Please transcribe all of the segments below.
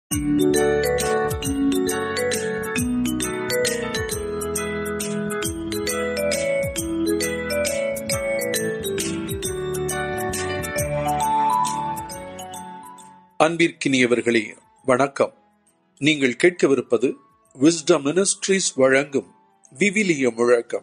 அன்பிற்கினியவர்களே வணக்கம் நீங்கள் கேட்கவிருப்பது விஸ்டம் மினிஸ்ட்ரீஸ் வழங்கும் விவிலிய முழக்கம்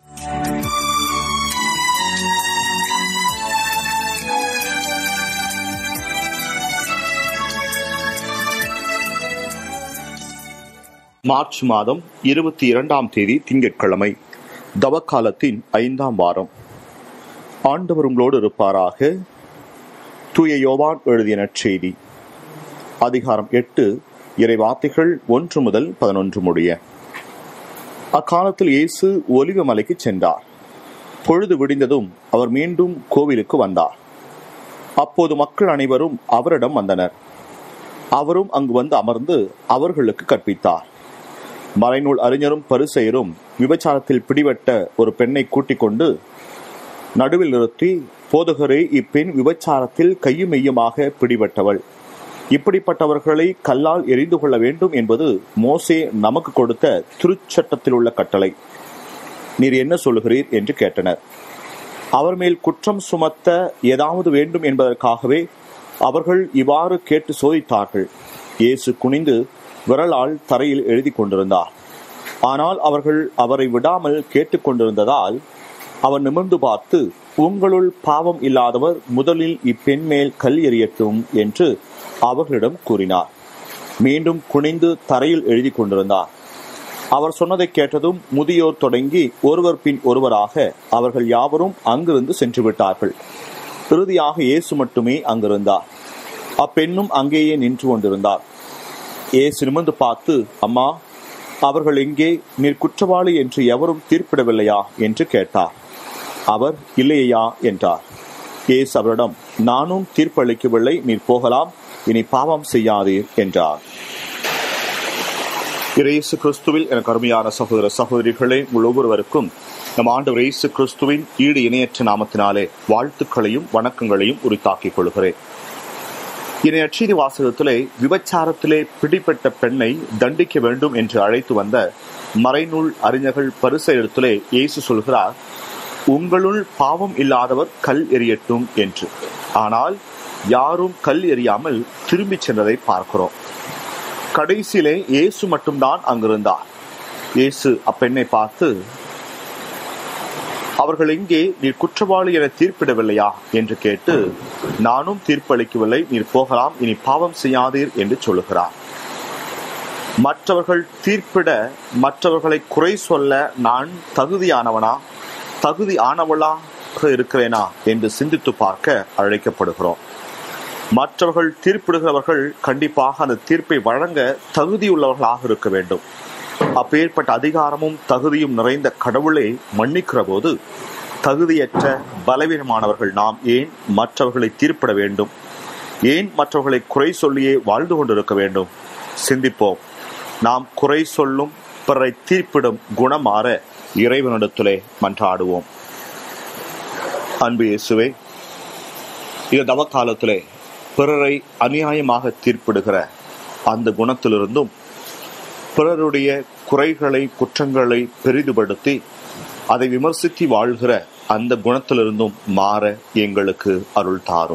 மார்ச் மாதம் இருபத்தி இரண்டாம் தேதி திங்கட்கிழமை தவக்காலத்தின் ஐந்தாம் வாரம் ஆண்டவர் உங்களோடு இருப்பாராக தூய யோவான் எழுதிய நற்செய்தி அதிகாரம் எட்டு இறை வார்த்தைகள் ஒன்று முதல் பதினொன்று முடிய அக்காலத்தில் இயேசு ஒலிவ மலைக்கு சென்றார் பொழுது விடிந்ததும் அவர் மீண்டும் கோவிலுக்கு வந்தார் அப்போது மக்கள் அனைவரும் அவரிடம் வந்தனர் அவரும் அங்கு வந்து அமர்ந்து அவர்களுக்கு கற்பித்தார் மறைநூல் அறிஞரும் பரிசெயரும் விபச்சாரத்தில் பிடிபட்ட ஒரு பெண்ணை கூட்டிக் கொண்டு நடுவில் நிறுத்தி போதகரே இப்பெண் விபச்சாரத்தில் கையும் மெய்யுமாக பிடிபட்டவள் இப்படிப்பட்டவர்களை கல்லால் எரிந்து கொள்ள வேண்டும் என்பது மோசே நமக்கு கொடுத்த திருச்சட்டத்தில் உள்ள கட்டளை நீர் என்ன சொல்லுகிறீர் என்று கேட்டனர் அவர் மேல் குற்றம் சுமத்த ஏதாவது வேண்டும் என்பதற்காகவே அவர்கள் இவ்வாறு கேட்டு சோதித்தார்கள் இயேசு குனிந்து விரலால் தரையில் எழுதி கொண்டிருந்தார் ஆனால் அவர்கள் அவரை விடாமல் கேட்டுக்கொண்டிருந்ததால் அவர் நிமிர்ந்து பார்த்து உங்களுள் பாவம் இல்லாதவர் முதலில் இப்பெண் மேல் கல் எறியட்டும் என்று அவர்களிடம் கூறினார் மீண்டும் குனிந்து தரையில் எழுதி கொண்டிருந்தார் அவர் சொன்னதை கேட்டதும் முதியோர் தொடங்கி ஒருவர் பின் ஒருவராக அவர்கள் யாவரும் அங்கிருந்து சென்று விட்டார்கள் இறுதியாக இயேசு மட்டுமே அங்கிருந்தார் அப்பெண்ணும் அங்கேயே நின்று கொண்டிருந்தார் இயேசு நிமிர்ந்து பார்த்து அம்மா அவர்கள் எங்கே நீர் குற்றவாளி என்று எவரும் தீர்ப்பிடவில்லையா என்று கேட்டார் அவர் இல்லையா என்றார் இயேசு அவரிடம் நானும் தீர்ப்பளிக்கவில்லை நீர் போகலாம் இனி பாவம் செய்யாதீர் என்றார் இயேசு கிறிஸ்துவில் எனக்கு அருமையான சகோதர சகோதரிகளே உங்கள் ஒவ்வொருவருக்கும் நம் ஆண்டவர் இயேசு கிறிஸ்துவின் ஈடு இணையற்ற நாமத்தினாலே வாழ்த்துக்களையும் வணக்கங்களையும் உரித்தாக்கிக் கொள்கிறேன் இனி நற்செய்தி வாசகத்திலே விபச்சாரத்திலே பிடிப்பட்ட பெண்ணை தண்டிக்க வேண்டும் என்று அழைத்து வந்த மறைநூல் அறிஞர்கள் பரிசெயத்திலே இயேசு சொல்கிறார் உங்களுள் பாவம் இல்லாதவர் கல் எறியட்டும் என்று ஆனால் யாரும் கல் எறியாமல் திரும்பிச் சென்றதை பார்க்கிறோம் கடைசியிலே இயேசு மட்டும்தான் அங்கிருந்தார் இயேசு அப்பெண்ணை பார்த்து அவர்கள் எங்கே நீர் குற்றவாளி என தீர்ப்பிடவில்லையா என்று கேட்டு நானும் தீர்ப்பளிக்கவில்லை நீர் போகலாம் இனி பாவம் செய்யாதீர் என்று சொல்லுகிறார் மற்றவர்கள் தீர்ப்பிட மற்றவர்களை குறை சொல்ல நான் தகுதியானவனா தகுதி ஆனவளாக இருக்கிறேனா என்று சிந்தித்து பார்க்க அழைக்கப்படுகிறோம் மற்றவர்கள் தீர்ப்பிடுகிறவர்கள் கண்டிப்பாக அந்த தீர்ப்பை வழங்க தகுதியுள்ளவர்களாக இருக்க வேண்டும் அப்பேற்பட்ட அதிகாரமும் தகுதியும் நிறைந்த கடவுளை மன்னிக்கிற போது தகுதியற்ற பலவீனமானவர்கள் நாம் ஏன் மற்றவர்களை தீர்ப்பிட வேண்டும் ஏன் மற்றவர்களை குறை சொல்லியே வாழ்ந்து கொண்டிருக்க வேண்டும் சிந்திப்போம் நாம் குறை சொல்லும் பிறரை தீர்ப்பிடும் குணமாற இறைவனிடத்திலே மன்றாடுவோம் அன்பு இயேசுவே இது தவக்காலத்திலே பிறரை அநியாயமாக தீர்ப்பிடுகிற அந்த குணத்திலிருந்தும் பிறருடைய குறைகளை குற்றங்களை பெரிதுபடுத்தி அதை விமர்சித்து வாழ்கிற அந்த குணத்திலிருந்தும் மாற எங்களுக்கு அருள் தாரும்